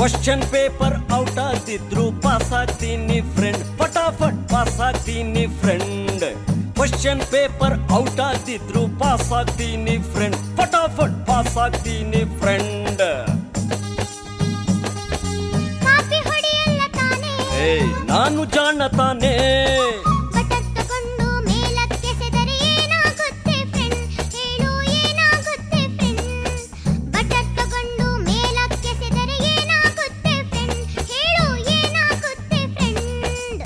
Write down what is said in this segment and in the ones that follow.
Question paper out ಆಗ್ತಿದ್ರು pass ಆಗ್ತೀನಿ friend ಫಟಾಫಟ್ ಪಾಸ್ ಆಗ್ತೀನಿ ಫ್ರೆಂಡ್ ಕ್ವಶನ್ ಪೇಪರ್ ಔಟ್ ಆಗ್ತಿದ್ರು ಪಾಸ್ ಆಗ್ತೀನಿ ಫ್ರೆಂಡ್ ಫಟಾಫಟ್ ಪಾಸ್ ಆಗ್ತೀನಿ ಫ್ರೆಂಡ್ ಕಾಪಿ ಹೊಡೆಯಲ್ಲ ತಾನೇ ಏಯ್ ನಾನು ಜಾಣ ತಾನೇ ಬಟರ್ ತಗೊಂಡು ಮೇಲಕ್ಕೆಸೆದರೆ ಏನಾಗುತ್ತೆ ಫ್ರೆಂಡ್ ಹೇಳು ಏನಾಗುತ್ತೆ ಫ್ರೆಂಡ್ ಬಟರ್ ತಗೊಂಡು ಮೇಲಕ್ಕೆಸೆದರೆ ಏನಾಗುತ್ತೆ ಫ್ರೆಂಡ್ ಹೇಳು ಏನಾಗುತ್ತೆ ಫ್ರೆಂಡ್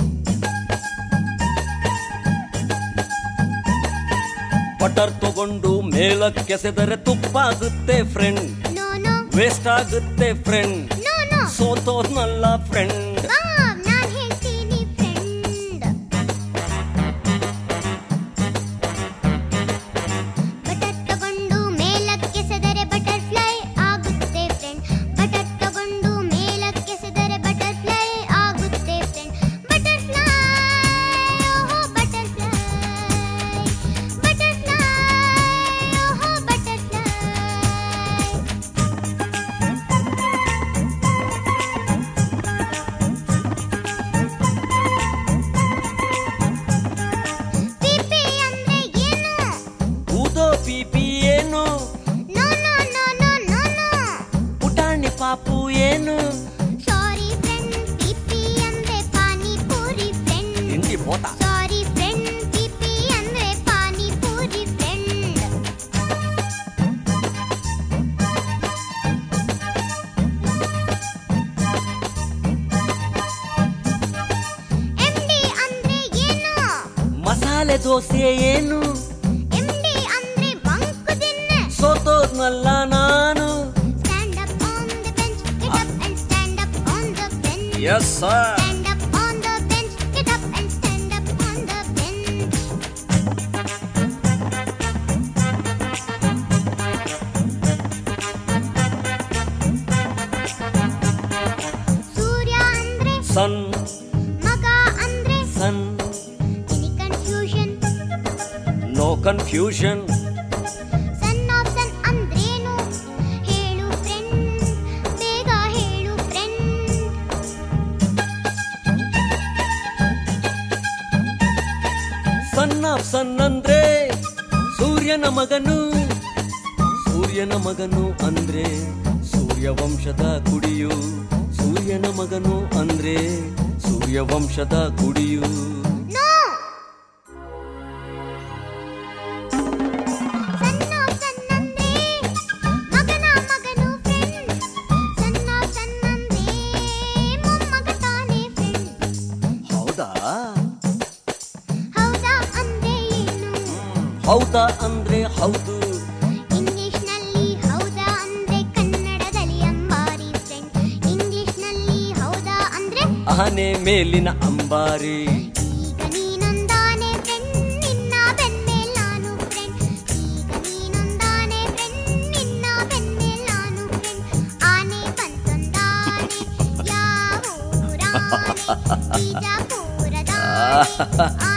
ಬಟರ್ ತಗೊಂಡು ಮೇಲಕ್ಕೆಸೆದರೆ ತುಪ್ಪ ಆಗುತ್ತೆ ಫ್ರೆಂಡ್ ನೋ ನೋ ವೇಸ್ಟ್ ಆಗುತ್ತೆ ಫ್ರೆಂಡ್ ನೋ ನೋ ಸೋತೋದ್ನಲ್ಲ ಫ್ರೆಂಡ್ ವಾವ್ ನಾನ್ ಹೇಳ್ತೀನಿ ಫ್ರೆಂಡ್ ಬಟರ್ ತಗೊಂಡು ಮೇಲಕ್ಕೆಸೆದರೆ ಬಟರ್ಫ್ಲೈ ಆಗುತ್ತೆ ಫ್ರೆಂಡ್ ಬಟರ್ ತಗೊಂಡು ಮೇಲಕ್ಕೆಸೆದರೆ ಬಟರ್ಫ್ಲೈ ಆಗುತ್ತೆ ಫ್ರೆಂಡ್ ಬಟರ್ಫ್ಲೈ ಓಹೋ ಬಟರ್ಫ್ಲೈ ಬಟರ್ಫ್ಲೈ ಓಹೋ ಬಟರ್ಫ್ಲೈ ಪಿಪಿ ಅಂದ್ರೆ ಏನು ಊದೋ ಪಿಪಿ ಏನು no no no no no no ಪುಟಾಣಿ ಪಾಪು ಏನು ಸಾರಿ ಫ್ರೆಂಡ್ ಪಿಪಿ ಅಂದ್ರೆ ಪಾನಿಪುರಿ ಫ್ರೆಂಡ್ ತಿಂಡಿ ಹೋತ ಸಾರಿ ಫ್ರೆಂಡ್ ಪಿಪಿ ಅಂದ್ರೆ ಪಾನಿಪುರಿ ಫ್ರೆಂಡ್ ಎಂಡಿ ಅಂದ್ರೆ ಏನು ಮಸಾಲೆ ದೋಸೆ ಏನು ಎಂಡಿ ಅಂದ್ರೆ ಬಂಕು ದಿನ್ನೆ ಸೋತೋದ್ನಲ್ಲ ನಾನು Stand up on the bench, get up and stand up on the bench. Yes sir Stand up on the bench, get up and stand up on the bench. Surya ಅಂದ್ರೆ sun ಮಗ ಅಂದ್ರೆ son any confusion no confusion son of sun ಅಂದ್ರೇನು ಹೇಳು friend ಬೇಗ ಹೇಳು friend sun of ಸನ್ ಅಂದ್ರೆ ಸೂರ್ಯನ ಮಗನು ಸೂರ್ಯನ ಮಗನು ಅಂದ್ರೆ ಸೂರ್ಯ ವಂಶದ ಕುಡಿಯು ಸೂರ್ಯನ ಮಗನು ಅಂದ್ರೆ ಸೂರ್ಯ ವಂಶದ ಕುಡಿಯು ನೋ ಸಣ್ಣ ಸಣ್ಣಂದ್ರೆ ಮಗನ ಮಗನು ಫ್ರೆಂಡ್ ಸಣ್ಣ ಸಣ್ಣಂದ್ರೆ ಮೊಮ್ಮಗ ತಾನೇ ಫ್ರೆಂಡ್ ಹೌದಾ ಹೌದಾ ಅಂದ್ರೆ ಏನು ಹೌದಾ ಅಂದ್ರೆ ಹೌದು ಇಂಗ್ಲಿಷ್ನಲ್ಲಿ ಹೌದಾ ಅಂದ್ರೆ ಕನ್ನಡದಲ್ಲಿ ಅಂಬಾರಿ ಫ್ರೆಂಡ್ ಇಂಗ್ಲಿಷ್ನಲ್ಲಿ ಹೌದಾ ಅಂದ್ರೆ ಆನೆ ಮೇಲಿನ ಅಂಬಾರಿ ಈಗ ನೀನೊಂದಾನೆ ಫ್ರೆಂಡ್ ನಿನ್ನ ಬೆನ್ಮೇಲ್ ನಾನು ಫ್ರೆಂಡ್ ಈಗ ನೀನೊಂದಾನೆ ಫ್ರೆಂಡ್ ನಿನ್ನ ಬೆನ್ಮೇಲ್ ನಾನು ಫ್ರೆಂಡ್ ಆನೆ ಬಂತೊಂದಾನೆ ಯಾವ ಊರಾನೆ ಬಿಜಾಪುರದ ಆನೆ